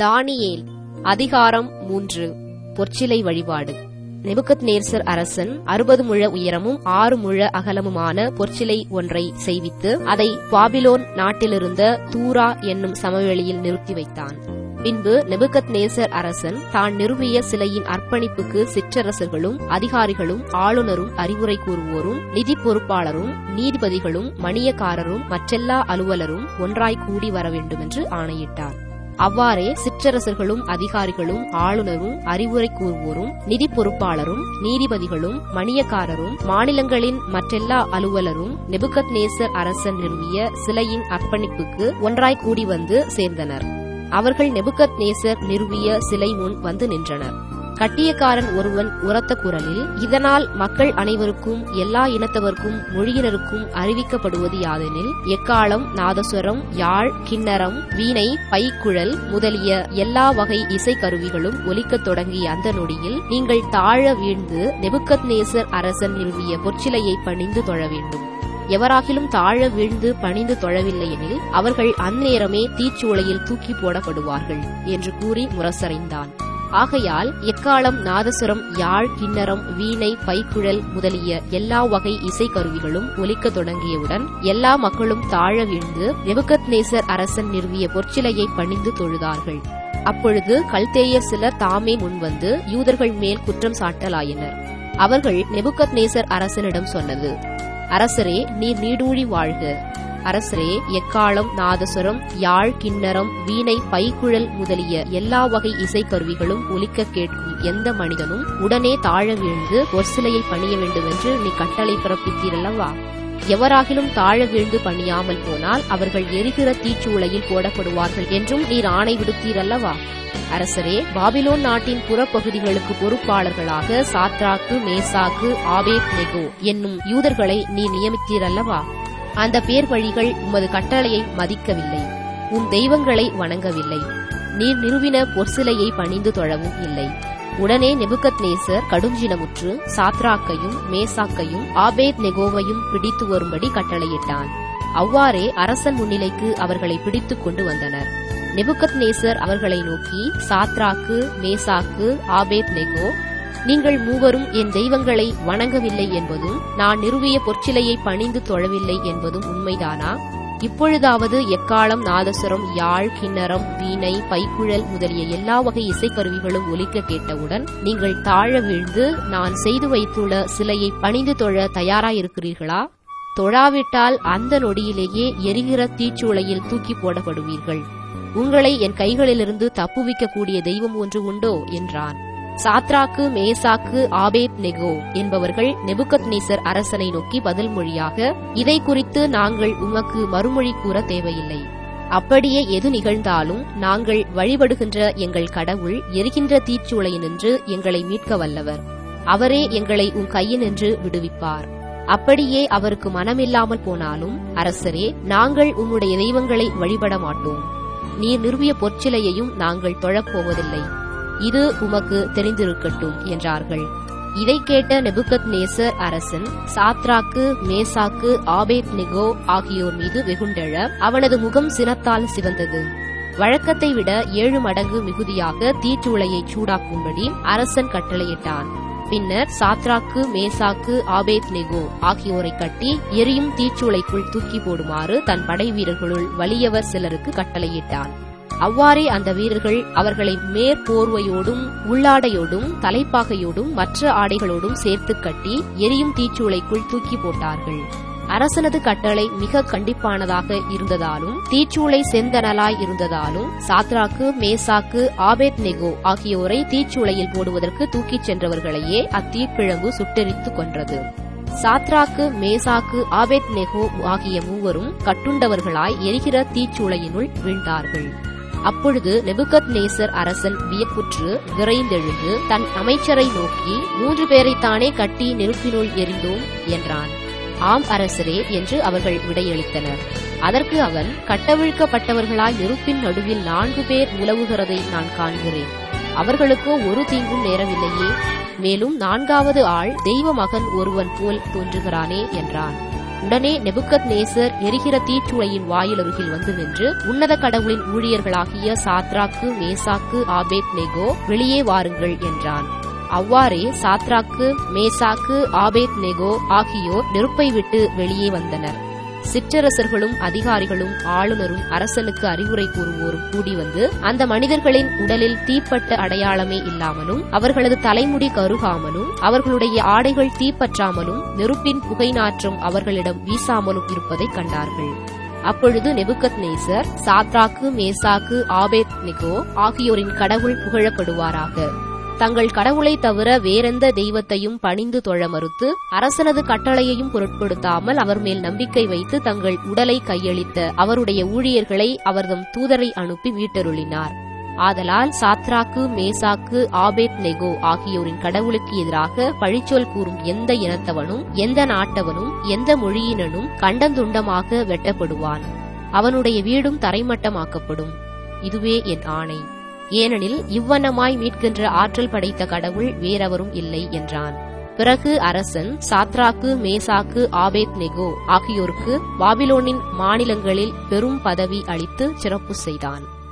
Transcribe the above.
தானியேல் அதிகாரம் மூன்று பொற்சிலை வழிபாடு நெபுகத்நேசர் அரசன் அறுபது முழ உயரமும் ஆறு முழ அகலமுமான பொற்சிலை ஒன்றை செய்வித்து அதை பாபிலோன் நாட்டிலிருந்த தூரா என்னும் சமவெளியில் நிறுத்தி வைத்தான் பின்பு நெபுகத்நேசர் அரசன் தான் நிறுவிய சிலையின் அர்ப்பணிப்புக்கு சிற்றரசர்களும் அதிகாரிகளும் ஆளுநரும் அறிவுரை கூறுவோரும் நிதி பொறுப்பாளரும் நீதிபதிகளும் மணியக்காரரும் மற்றெல்லா அலுவலரும் ஒன்றாய் கூடி வர வேண்டுமென்று ஆணையிட்டார் அவ்வாறே சிற்றரசர்களும் அதிகாரிகளும் ஆளுநரும் அறிவுரை கூறுவோரும் நிதி பொறுப்பாளரும் நீதிபதிகளும் மணியக்காரரும் மாநிலங்களின் மற்றெல்லா அலுவலரும் நெபுகத் நேசர் அரசன் நிறுவிய சிலையின் அர்ப்பணிப்புக்கு ஒன்றாய் கூடி வந்து சேர்ந்தனர் அவர்கள் நெபுகத் நேசர் நிறுவிய சிலை முன் வந்து நின்றனர் கட்டியக்காரன் ஒருவன் உரத்த குரலில் இதனால் மக்கள் அனைவருக்கும் எல்லா இனத்தவர்க்கும் மொழியினருக்கும் அறிவிக்கப்படுவது யாதெனில் எக்காலம் நாதஸ்வரம் யாழ் கிண்ணறம் வீணை பைக்குழல் முதலிய எல்லா வகை இசைக்கருவிகளும் ஒலிக்கத் தொடங்கிய அந்த நொடியில் நீங்கள் தாழ வீழ்ந்து நெபுக்கத் நேசர் அரசன் நிறுவிய பொற்சிலையை பணிந்து தொழ வேண்டும் எவராகிலும் தாழ வீழ்ந்து பணிந்து தொழவில்லை எனில் அவர்கள் அந்நேரமே தீச்சூளையில் தூக்கி போடப்படுவார்கள் என்று கூறி முரசறைந்தான் ஆகையால் எக்காலம் நாதசுரம் யாழ் கிண்ணறம் வீணை பைக்குழல் முதலிய எல்லா வகை இசைக்கருவிகளும் ஒலிக்கத் தொடங்கியவுடன் எல்லா மக்களும் தாழ வீழ்ந்து நெபுகத் நேசர் அரசன் நிறுவிய பொற்சிலையை பணிந்து தொழுதார்கள் அப்பொழுது கல்தேயர் சிலர் தாமே முன்வந்து யூதர்கள் மேல் குற்றம் சாட்டலாயினர் அவர்கள் நெபுகத் நேசர் அரசனிடம் சொன்னது அரசரே நீர் நீடூழி வாழ்க அரசரே எக்காலம் நாதசுரம் யாழ் கிண்ணறம் வீணை பைக்குழல் முதலிய எல்லா வகை இசைக்கருவிகளும் ஒலிக்க கேட்கும் எந்த மனிதனும் உடனே தாழ வீழ்ந்து ஒரு சிலையை பணிய வேண்டுமென்று நீ கட்டளை பிறப்பித்தீரல்லவா எவராகிலும் தாழ வீழ்ந்து பணியாமல் போனால் அவர்கள் எரிகிற தீச்சூளையில் போடப்படுவார்கள் என்றும் நீர் ஆணை விடுத்தீரல்லவா அரசரே பாபிலோன் நாட்டின் புறப்பகுதிகளுக்கு பொறுப்பாளர்களாக சாத்ராக்கு மேசாக்கு ஆபேத் நெகோ என்னும் யூதர்களை நீர் நியமித்தீரல்லவா அந்த பேர் வழிகள் உமது கட்டளையை மதிக்கவில்லை உன் தெய்வங்களை வணங்கவில்லை நீர் நிறுவின பொற்சிலையை பணிந்து தொழவும் இல்லை உடனே நெபுகத் நேசர் கடுஞ்சினமுற்று சாத்ராக்கையும் மேசாக்கையும் ஆபேத் நெகோவையும் பிடித்து வரும்படி கட்டளையிட்டான் அவ்வாறே அரசன் முன்னிலைக்கு அவர்களை பிடித்துக் கொண்டு வந்தனர் நெபுகத் நேசர் அவர்களை நோக்கி சாத்ராக்கு மேசாக்கு ஆபேத் நெகோ நீங்கள் மூவரும் என் தெய்வங்களை வணங்கவில்லை என்பதும் நான் நிறுவிய பொற்சிலையை பணிந்து தொழவில்லை என்பதும் உண்மைதானா இப்பொழுதாவது எக்காலம் நாதஸ்வரம் யாழ் கிண்ணறம் வீணை பைக்குழல் முதலிய எல்லா வகை இசைக்கருவிகளும் ஒலிக்க கேட்டவுடன் நீங்கள் தாழ வீழ்ந்து நான் செய்து வைத்துள்ள சிலையை பணிந்து தொழ தயாராயிருக்கிறீர்களா தொழாவிட்டால் அந்த நொடியிலேயே எரிகிற தீச்சூளையில் தூக்கி போடப்படுவீர்கள் உங்களை என் கைகளிலிருந்து தப்புவிக்கக்கூடிய தெய்வம் ஒன்று உண்டோ என்றான் சாத்ராக்கு மேசாக்கு ஆபேத் நெகோ என்பவர்கள் நெபுகத் நேசர் அரசனை நோக்கி பதில் மொழியாக இதை குறித்து நாங்கள் உமக்கு மறுமொழி கூற தேவையில்லை அப்படியே எது நிகழ்ந்தாலும் நாங்கள் வழிபடுகின்ற எங்கள் கடவுள் எரிகின்ற தீச்சூளையினின்று எங்களை மீட்க வல்லவர் அவரே எங்களை உன் கையினின்று விடுவிப்பார் அப்படியே அவருக்கு மனமில்லாமல் போனாலும் அரசரே நாங்கள் உம்முடைய தெய்வங்களை வழிபட மாட்டோம் நீர் நிறுவிய பொற்சிலையையும் நாங்கள் தொழப்போவதில்லை இது உமக்கு தெரிந்திருக்கட்டும் என்றார்கள் இதை கேட்ட நெபுகத் நேசர் அரசன் சாத்ராக்கு மேசாக்கு ஆபேத் நிகோ ஆகியோர் மீது வெகுண்டெழ அவனது முகம் சினத்தால் சிவந்தது வழக்கத்தை விட ஏழு மடங்கு மிகுதியாக தீச்சூளையை சூடாக்கும்படி அரசன் கட்டளையிட்டான் பின்னர் சாத்ராக்கு மேசாக்கு ஆபேத் நெகோ ஆகியோரை கட்டி எரியும் தீச்சூளைக்குள் தூக்கி போடுமாறு தன் படை வீரர்களுள் வலியவர் சிலருக்கு கட்டளையிட்டான் அவ்வாறே அந்த வீரர்கள் அவர்களை மேற்போர்வையோடும் உள்ளாடையோடும் தலைப்பாகையோடும் மற்ற ஆடைகளோடும் சேர்த்து கட்டி எரியும் தீச்சூளைக்குள் தூக்கி போட்டார்கள் அரசனது கட்டளை மிக கண்டிப்பானதாக இருந்ததாலும் தீச்சூளை செந்தனலாய் இருந்ததாலும் சாத்ராக்கு மேசாக்கு ஆபேத் நெகோ ஆகியோரை தீச்சூளையில் போடுவதற்கு தூக்கிச் சென்றவர்களையே அத்தீப்பிழம்பு சுட்டெரித்து கொன்றது சாத்ராக்கு மேசாக்கு ஆபேத் நெகோ ஆகிய மூவரும் கட்டுண்டவர்களாய் எரிகிற தீச்சூளையினுள் வீழ்ந்தார்கள் அப்பொழுது நெபுகத் நேசர் அரசன் வியப்புற்று விரைந்தெழுந்து தன் அமைச்சரை நோக்கி மூன்று பேரைத்தானே கட்டி நெருப்பினுள் எரிந்தோம் என்றான் ஆம் அரசரே என்று அவர்கள் விடையளித்தனர் அதற்கு அவன் கட்டவிழ்க்கப்பட்டவர்களாய் நெருப்பின் நடுவில் நான்கு பேர் உலவுகிறதை நான் காண்கிறேன் அவர்களுக்கோ ஒரு தீங்கும் நேரவில்லையே மேலும் நான்காவது ஆள் தெய்வ மகன் ஒருவன் போல் தோன்றுகிறானே என்றான் உடனே நெபுக்கத் நேசர் எரிகிற தீச்சுளையின் வாயிலருகில் வந்து நின்று உன்னத கடவுளின் ஊழியர்களாகிய சாத்ராக்கு மேசாக்கு ஆபேத் நெகோ வெளியே வாருங்கள் என்றான் அவ்வாறே சாத்ராக்கு மேசாக்கு ஆபேத் நெகோ ஆகியோர் நெருப்பை விட்டு வெளியே வந்தனர் சிற்றரசர்களும் அதிகாரிகளும் ஆளுநரும் அரசனுக்கு அறிவுரை கூறுவோரும் கூடி வந்து அந்த மனிதர்களின் உடலில் தீப்பட்ட அடையாளமே இல்லாமலும் அவர்களது தலைமுடி கருகாமலும் அவர்களுடைய ஆடைகள் தீப்பற்றாமலும் நெருப்பின் புகை நாற்றம் அவர்களிடம் வீசாமலும் இருப்பதைக் கண்டார்கள் அப்பொழுது நெபுக்கத் நேசர் சாத்ராக்கு மேசாக்கு ஆபேத் நிகோ ஆகியோரின் கடவுள் புகழப்படுவாராக தங்கள் கடவுளை தவிர வேறெந்த தெய்வத்தையும் பணிந்து தொழ மறுத்து அரசனது கட்டளையையும் பொருட்படுத்தாமல் அவர் மேல் நம்பிக்கை வைத்து தங்கள் உடலை கையளித்த அவருடைய ஊழியர்களை அவர்தம் தூதரை அனுப்பி மீட்டருளினார் ஆதலால் சாத்ராக்கு மேசாக்கு ஆபேத் நெகோ ஆகியோரின் கடவுளுக்கு எதிராக பழிச்சொல் கூறும் எந்த இனத்தவனும் எந்த நாட்டவனும் எந்த மொழியினனும் கண்டந்துண்டமாக வெட்டப்படுவான் அவனுடைய வீடும் தரைமட்டமாக்கப்படும் இதுவே என் ஆணை ஏனெனில் இவ்வண்ணமாய் மீட்கின்ற ஆற்றல் படைத்த கடவுள் வேறெவரும் இல்லை என்றான் பிறகு அரசன் சாத்ராக்கு மேசாக்கு ஆபேத் நெகோ ஆகியோருக்கு பாபிலோனின் மாநிலங்களில் பெரும் பதவி அளித்து சிறப்பு செய்தான்